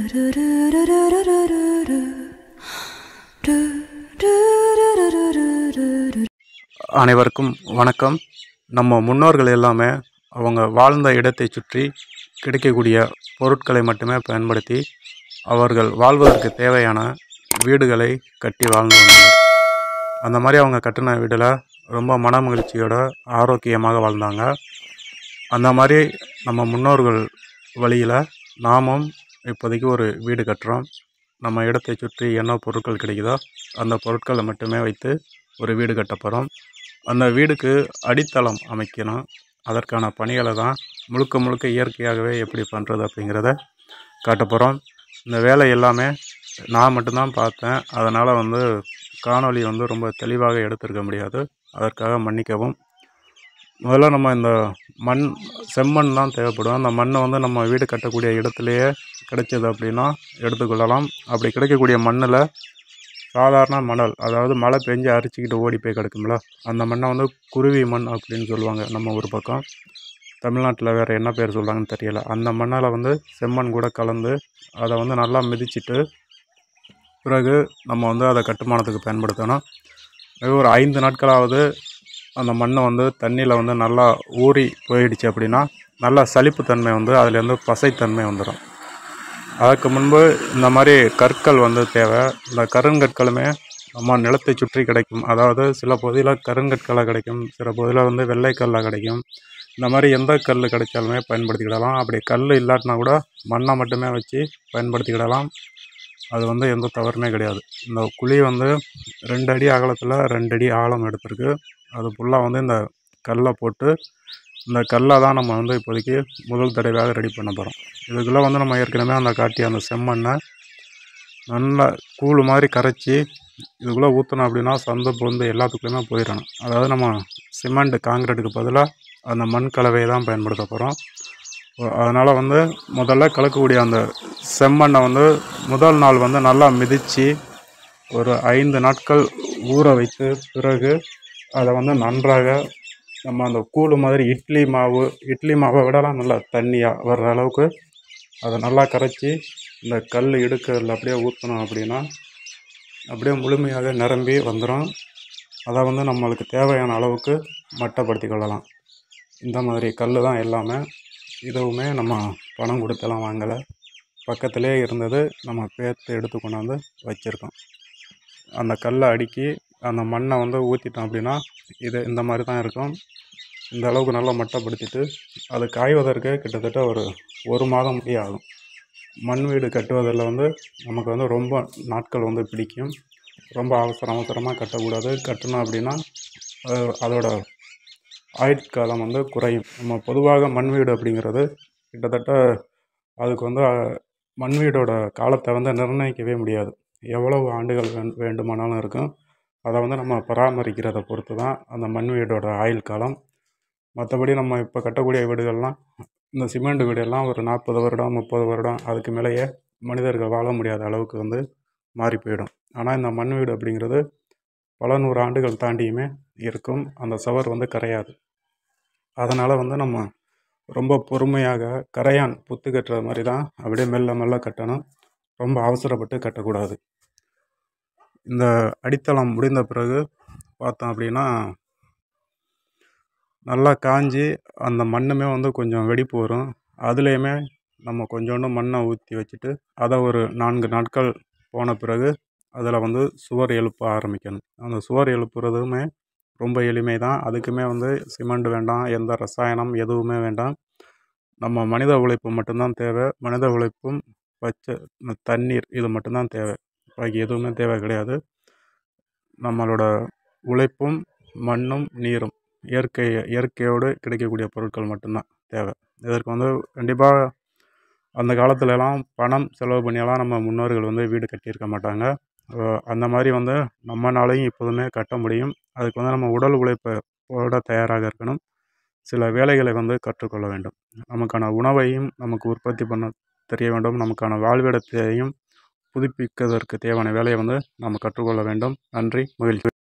அனைவருக்கும் வணக்கம் நம்ம முன்னோர்கள் எல்லாமே அவங்க வாழ்ந்த இடத்தை சுற்றி கிடைக்கக்கூடிய பொருட்களை மட்டுமே பயன்படுத்தி அவர்கள் வாழ்வதற்கு தேவையான வீடுகளை கட்டி வாழ்ந்து வந்தனர் அந்த மாதிரி அவங்க கட்டின வீடில் ரொம்ப மன மகிழ்ச்சியோட ஆரோக்கியமாக வாழ்ந்தாங்க அந்த மாதிரி நம்ம முன்னோர்கள் வழியில் நாமும் இப்போதைக்கு ஒரு வீடு கட்டுறோம் நம்ம இடத்தை சுற்றி என்ன பொருட்கள் கிடைக்குதோ அந்த பொருட்களை மட்டுமே வைத்து ஒரு வீடு கட்ட போகிறோம் அந்த வீடுக்கு அடித்தளம் அமைக்கணும் அதற்கான பணிகளை தான் முழுக்க முழுக்க இயற்கையாகவே எப்படி பண்ணுறது அப்படிங்கிறத காட்ட போகிறோம் இந்த வேலை எல்லாமே நான் மட்டும்தான் பார்த்தேன் அதனால் வந்து காணொளி வந்து ரொம்ப தெளிவாக எடுத்திருக்க முடியாது அதற்காக மன்னிக்கவும் முதல்ல நம்ம இந்த மண் செம்மண் தான் தேவைப்படும் அந்த மண்ணை வந்து நம்ம வீடு கட்டக்கூடிய இடத்துலையே கிடைச்சது அப்படின்னா எடுத்துக்கொள்ளலாம் அப்படி கிடைக்கக்கூடிய மண்ணில் சாதாரண மணல் அதாவது மழை பெஞ்சு அரிச்சிக்கிட்டு ஓடி போய் கிடக்கும்ல அந்த மண்ணை வந்து குருவி மண் அப்படின்னு சொல்லுவாங்க நம்ம ஒரு பக்கம் தமிழ்நாட்டில் வேறு என்ன பேர் சொல்கிறாங்கன்னு தெரியல அந்த மண்ணால் வந்து செம்மண் கூட கலந்து அதை வந்து நல்லா மிதிச்சிட்டு பிறகு நம்ம வந்து அதை கட்டுமானத்துக்கு பயன்படுத்தணும் இது ஒரு ஐந்து நாட்களாவது அந்த மண்ணை வந்து தண்ணியில் வந்து நல்லா ஊறி போயிடுச்சு அப்படின்னா நல்லா சலிப்புத்தன்மை வந்து அதுலேருந்து பசைத்தன்மை வந்துடும் அதற்கு முன்பு இந்த மாதிரி கற்கள் வந்து தேவை இந்த கருங்கற்களுமே நம்ம நிலத்தை சுற்றி கிடைக்கும் அதாவது சில பகுதியில் கருங்கற்களாக கிடைக்கும் சில பகுதியில் வந்து வெள்ளைக்கல்லாக கிடைக்கும் இந்த மாதிரி எந்த கல் கிடைச்சாலுமே பயன்படுத்திக்கிடலாம் அப்படி கல் இல்லாட்டினா கூட மண்ணை மட்டுமே வச்சு பயன்படுத்திக்கிடலாம் அது வந்து எந்த தவறுமே கிடையாது இந்த குழி வந்து ரெண்டு அடி அகலத்தில் ரெண்டு அடி ஆழம் எடுத்திருக்கு அது ஃபுல்லாக வந்து இந்த கல்லை போட்டு இந்த கல்லை தான் நம்ம வந்து இப்போதைக்கு முதல் தடவையாக ரெடி பண்ண போகிறோம் இதுக்குள்ளே வந்து நம்ம ஏற்கனவே அந்த காட்டிய அந்த செம்மண்ணை நல்லா கூழ் மாதிரி கரைச்சி இதுக்குள்ளே ஊற்றணும் அப்படின்னா சந்தை பொந்து எல்லாத்துக்குள்ளேயுமே போயிடணும் அதாவது நம்ம சிமெண்ட் காங்கிரீட்டுக்கு பதிலாக அந்த மண் கலவையை தான் பயன்படுத்த போகிறோம் அதனால் வந்து முதல்ல கலக்கக்கூடிய அந்த செம்மண்ணை வந்து முதல் நாள் வந்து நல்லா மிதித்து ஒரு ஐந்து நாட்கள் ஊற வைத்து பிறகு அதை வந்து நன்றாக நம்ம அந்த கூழ் மாதிரி இட்லி மாவு இட்லி மாவை விடலாம் நல்லா தண்ணியாக வர்ற அளவுக்கு அதை நல்லா கரைச்சி இந்த கல் இடுக்கல்ல அப்படியே ஊற்றணும் அப்படின்னா அப்படியே முழுமையாக நிரம்பி வந்துடும் அதை வந்து நம்மளுக்கு தேவையான அளவுக்கு மட்டப்படுத்தி கொள்ளலாம் இந்த மாதிரி கல் தான் எல்லாமே இதுவுமே நம்ம பணம் கொடுத்தெல்லாம் வாங்கலை பக்கத்திலே இருந்தது நம்ம பேர்த்து எடுத்து கொண்டாந்து வச்சுருக்கோம் அந்த கல்லை அடுக்கி அந்த மண்ணை வந்து ஊற்றிட்டோம் அப்படின்னா இது இந்த மாதிரி தான் இருக்கும் இந்த அளவுக்கு நல்லா மட்டப்படுத்திட்டு அது காய்வதற்கு கிட்டத்தட்ட ஒரு ஒரு மாதம் முடிய ஆகும் மண் வீடு கட்டுவதில் வந்து நமக்கு வந்து ரொம்ப நாட்கள் வந்து பிடிக்கும் ரொம்ப அவசர அவசரமாக கட்டக்கூடாது கட்டணும் அப்படின்னா அது அதோட ஆயுட்காலம் வந்து குறையும் நம்ம பொதுவாக மண் வீடு அப்படிங்கிறது கிட்டத்தட்ட அதுக்கு வந்து மண் வீடோட காலத்தை வந்து நிர்ணயிக்கவே முடியாது எவ்வளவு ஆண்டுகள் வேண் வேண்டுமானாலும் இருக்கும் அதை வந்து நம்ம பராமரிக்கிறதை பொறுத்து தான் அந்த மண் வீடோட ஆயுள் காலம் மற்றபடி நம்ம இப்போ கட்டக்கூடிய வீடுகள்லாம் இந்த சிமெண்ட் வீடெல்லாம் ஒரு நாற்பது வருடம் முப்பது வருடம் அதுக்கு மேலேயே மனிதர்கள் வாழ முடியாத அளவுக்கு வந்து மாறி போயிடும் ஆனால் இந்த மண் வீடு அப்படிங்கிறது பல நூறு ஆண்டுகள் தாண்டியுமே இருக்கும் அந்த சுவர் வந்து கரையாது அதனால் வந்து நம்ம ரொம்ப பொறுமையாக கரையான் புத்து கட்டுற மாதிரி தான் அப்படியே மெல்ல மெல்ல கட்டணும் ரொம்ப அவசரப்பட்டு கட்டக்கூடாது இந்த அடித்தளம் முடிந்த பிறகு பார்த்தோம் அப்படின்னா நல்லா காஞ்சி அந்த மண்ணுமே வந்து கொஞ்சம் வெடிப்பு வரும் அதுலேயுமே நம்ம கொஞ்சோண்டு மண்ணை ஊற்றி வச்சுட்டு அதை ஒரு நான்கு நாட்கள் போன பிறகு அதில் வந்து சுவர் எழுப்ப ஆரம்பிக்கணும் அந்த சுவர் எழுப்புறதுமே ரொம்ப எளிமை தான் அதுக்குமே வந்து சிமெண்ட் வேண்டாம் எந்த ரசாயனம் எதுவுமே வேண்டாம் நம்ம மனித உழைப்பு மட்டும்தான் தேவை மனித உழைப்பும் பச்சை தண்ணீர் இது மட்டும்தான் தேவை பாக்கி எதுவுமே தேவை கிடையாது நம்மளோட உழைப்பும் மண்ணும் நீரும் இயற்கை இயற்கையோடு கிடைக்கக்கூடிய பொருட்கள் மட்டும்தான் தேவை இதற்கு வந்து கண்டிப்பாக அந்த காலத்துலலாம் பணம் செலவு பண்ணியெல்லாம் நம்ம முன்னோர்கள் வந்து வீடு கட்டியிருக்க மாட்டாங்க அந்த மாதிரி வந்து நம்மனாலையும் இப்போதுமே கட்ட முடியும் அதுக்கு வந்து நம்ம உடல் உழைப்பை போட தயாராக இருக்கணும் சில வேலைகளை வந்து கற்றுக்கொள்ள வேண்டும் நமக்கான உணவையும் நமக்கு உற்பத்தி பண்ண தெரிய வேண்டும் நமக்கான வாழ்விடத்தையும் புதுப்பிப்பதற்கு தேவையான வேலையை வந்து நம்ம கற்றுக்கொள்ள வேண்டும் நன்றி மகிழ்ச்சி